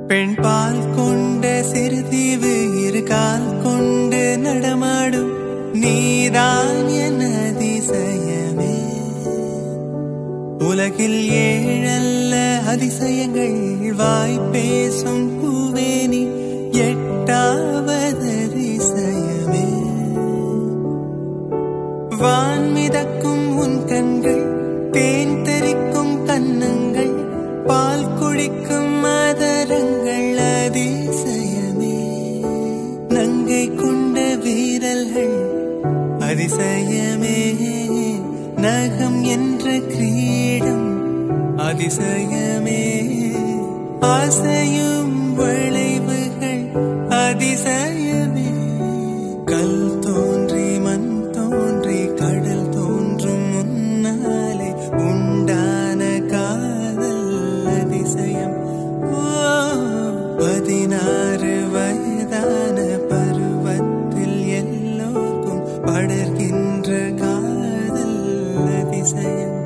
பெண் பால் கொண்ட சிறுதீவு இரு கால் கொண்டு நடமாடும் நீதான் என் அதிசயமே உலகில் ஏழல்ல அதிசயங்கள் வாய் பேசும் பூவேனி எட்டாவது அதிசயமே வான் மிதக்கும் உன் கண்கள் தேன் தெறிக்கும் கன்னங்கள் பால் குடிக்கும் மதரங்கள் அதிசயமே நங்கை கொண்ட வீரல்கள் அதிசயமே நகம் என்ற கிரீடம் அதிசயமே ஆசையும் விளைவுகள் அதிசயமே கல் தோன்றி மண் தோன்றி கடல் தோன்றும் முன்னாலே உண்டான காதல் அதிசயம் ஓ, பதினாறு வயதான பருவத்தில் எல்லோருக்கும் படர்கின்ற காதல் அதிசயம்